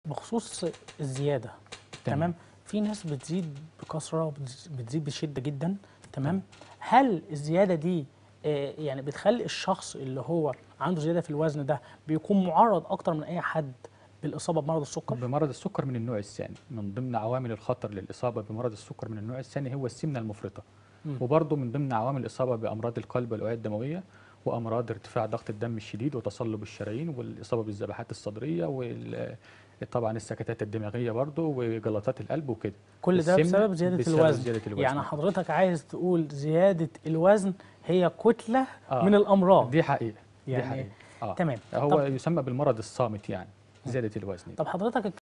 بخصوص الزياده تمام, تمام. في ناس بتزيد بكثره بتز- بتزيد بشده جدا تمام هل الزياده دي آه، يعني بتخلي الشخص اللي هو عنده زياده في الوزن ده بيكون معرض اكتر من اي حد بالاصابه بمرض السكر بمرض السكر من النوع الثاني من ضمن عوامل الخطر للإصابة بمرض السكر من النوع الثاني هو السمنة المفرطة مم. وبرضه من ضمن عوامل الإصابة بأمراض القلب والأوعية الدموية وأمراض ارتفاع ضغط الدم الشديد وتصلب الشرايين والإصابة بالذبحات الصدرية وطبعا السكتات الدماغية برضه وجلطات القلب وكده كل ده السمنة بسبب زياده بسبب الوزن زيادة الوزن. يعني حضرتك عايز تقول زياده الوزن هي كتله آه. من الامراض دي حقيقة دي يعني حقيقة آه. تمام هو طب, يسمى بالمرض الصامت يعني زيادة الوزن طب حضرتك